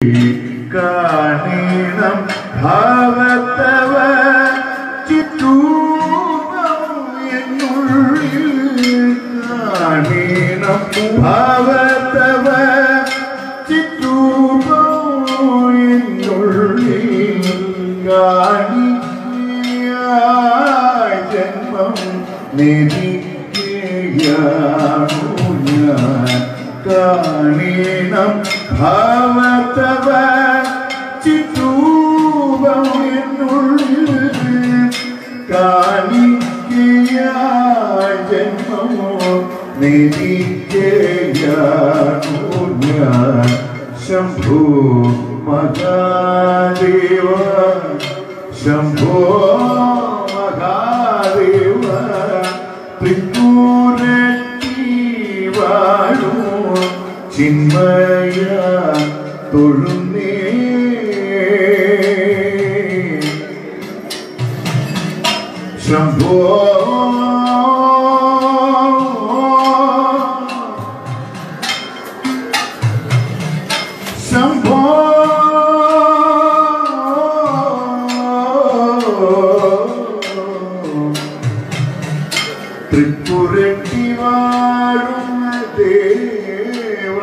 കാണീണം ഭാവത്തവ ചിത്തൂപം എന്നുള്ളിൽ കാണീണം ഭാവത്തവ ചിത്തൂപം എന്നുള്ളിൽ കാണിയായി ജന്മം നിധിക്കുകയാണു ഞാൻ കാണീണം ഭാവത്തവ ചിത്തൂപം എന്നുള്ളിൽ കാണിക്കയായി ജന്മമോ നിധിക്കുകയാണു ഞാൻ ശംഭോ മഹാദേവ ശംഭോ മഹാദേവ ത്രിപുരത്തി വാഴൂ ചിന്മയ തൊഴുന്നേ ശംഭോ ശംഭോ ത്രിപുരട്ടി വാഴും ദേവ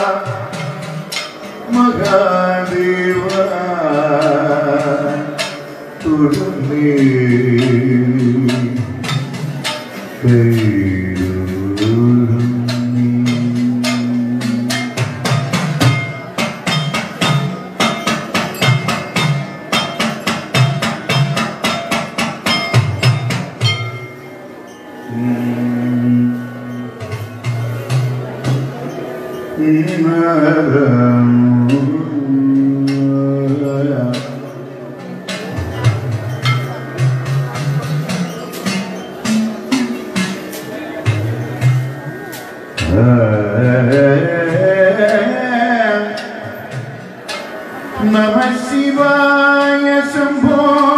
മഹാദേവ തുറന്നേ കൈ നമ ശിവായ ശംഭോ